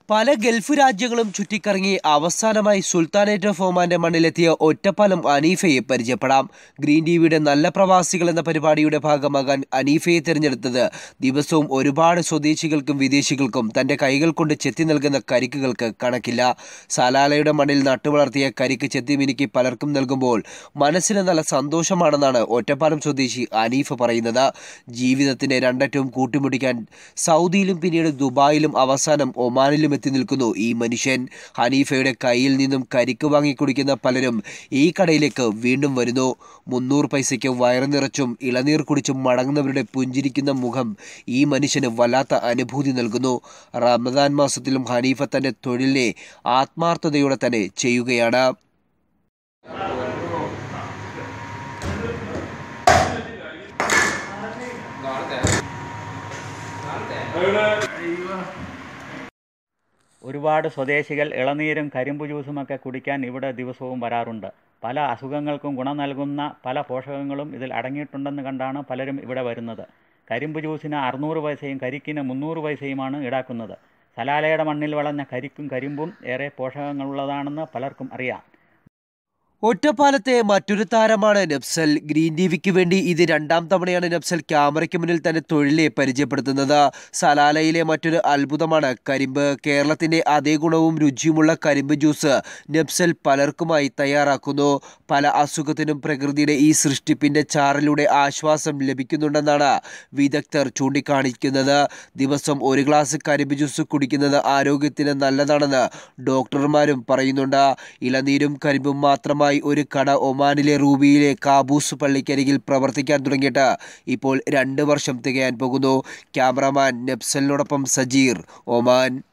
പല ഗൾഫ് രാജ്യങ്ങളും ചുറ്റിക്കറങ്ങി അവസാനമായി സുൽത്താനേറ്റ് ഓഫ് ഒമാന്റെ മണ്ണിലെത്തിയ ഒറ്റപ്പാലം അനീഫയെ പരിചയപ്പെടാം ഗ്രീൻ ടിവിയുടെ നല്ല പ്രവാസികൾ എന്ന പരിപാടിയുടെ ഭാഗമാകാൻ അനീഫയെ തിരഞ്ഞെടുത്തത് ദിവസവും ഒരുപാട് സ്വദേശികൾക്കും വിദേശികൾക്കും തന്റെ കൈകൾ കൊണ്ട് ചെത്തി നൽകുന്ന കരിക്കുകൾക്ക് കണക്കില്ല സലാലയുടെ മണ്ണിൽ നട്ടുവളർത്തിയ കരിക്ക് ചെത്തി മിനുക്കി പലർക്കും നൽകുമ്പോൾ മനസ്സിന് നല്ല സന്തോഷമാണെന്നാണ് ഒറ്റപ്പാലം സ്വദേശി അനീഫ പറയുന്നത് ജീവിതത്തിന്റെ രണ്ടറ്റവും കൂട്ടിമുട്ടിക്കാൻ സൗദിയിലും പിന്നീട് ദുബായിലും അവസാനം ഒമാനിലും എത്തി നിൽക്കുന്നു ഈ മനുഷ്യൻ ഹനീഫയുടെ കയ്യിൽ നിന്നും കരിക്ക് വാങ്ങി കുടിക്കുന്ന പലരും ഈ കടയിലേക്ക് വീണ്ടും വരുന്നു മുന്നൂറ് പൈസയ്ക്ക് വയറു നിറച്ചും ഇളനീർ കുടിച്ചും മടങ്ങുന്നവരുടെ പുഞ്ചിരിക്കുന്ന മുഖം ഈ മനുഷ്യന് വല്ലാത്ത അനുഭൂതി നൽകുന്നു റമദാൻ മാസത്തിലും ഹനീഫ തന്റെ തൊഴിലിനെ ആത്മാർത്ഥതയോടെ തന്നെ ചെയ്യുകയാണ് ഒരുപാട് സ്വദേശികൾ ഇളനീരും കരിമ്പ് ജ്യൂസുമൊക്കെ കുടിക്കാൻ ഇവിടെ ദിവസവും വരാറുണ്ട് പല അസുഖങ്ങൾക്കും ഗുണം നൽകുന്ന പല പോഷകങ്ങളും ഇതിൽ അടങ്ങിയിട്ടുണ്ടെന്ന് കണ്ടാണ് പലരും ഇവിടെ വരുന്നത് കരിമ്പ് ജ്യൂസിന് അറുന്നൂറ് പൈസയും കരിക്കിന് മുന്നൂറ് പൈസയുമാണ് ഈടാക്കുന്നത് സലാലയുടെ മണ്ണിൽ വളഞ്ഞ കരിക്കും കരിമ്പും ഏറെ പോഷകങ്ങളുള്ളതാണെന്ന് പലർക്കും അറിയാം ഒറ്റപ്പാലത്തെ മറ്റൊരു താരമാണ് നബ്സൽ ഗ്രീൻ ടിവിക്ക് വേണ്ടി ഇത് രണ്ടാം തവണയാണ് നബ്സൽ ക്യാമറയ്ക്ക് മുന്നിൽ തന്നെ തൊഴിലെ പരിചയപ്പെടുത്തുന്നത് സലാലയിലെ മറ്റൊരു അത്ഭുതമാണ് കരിമ്പ് കേരളത്തിന്റെ അതേ ഗുണവും രുചിയുമുള്ള കരിമ്പ് ജ്യൂസ് നബ്സൽ പലർക്കുമായി തയ്യാറാക്കുന്നു പല അസുഖത്തിനും പ്രകൃതിയുടെ ഈ സൃഷ്ടിപ്പിന്റെ ചാറിലൂടെ ആശ്വാസം ലഭിക്കുന്നുണ്ടെന്നാണ് വിദഗ്ധർ ചൂണ്ടിക്കാണിക്കുന്നത് ദിവസം ഒരു ഗ്ലാസ് കരിമ്പ് ജ്യൂസ് കുടിക്കുന്നത് ആരോഗ്യത്തിന് നല്ലതാണെന്ന് ഡോക്ടർമാരും പറയുന്നുണ്ട് ഇളനീരും കരിമ്പും മാത്രമായി ഒരു കട ഒമാനിലെ റൂബിയിലെ കാബൂസ് പള്ളിക്കരികിൽ പ്രവർത്തിക്കാൻ തുടങ്ങിയിട്ട് ഇപ്പോൾ രണ്ട് വർഷം തികയാൻ പോകുന്നു ക്യാമറാമാൻ നബ്സലിനോടൊപ്പം സജീർ ഒമാൻ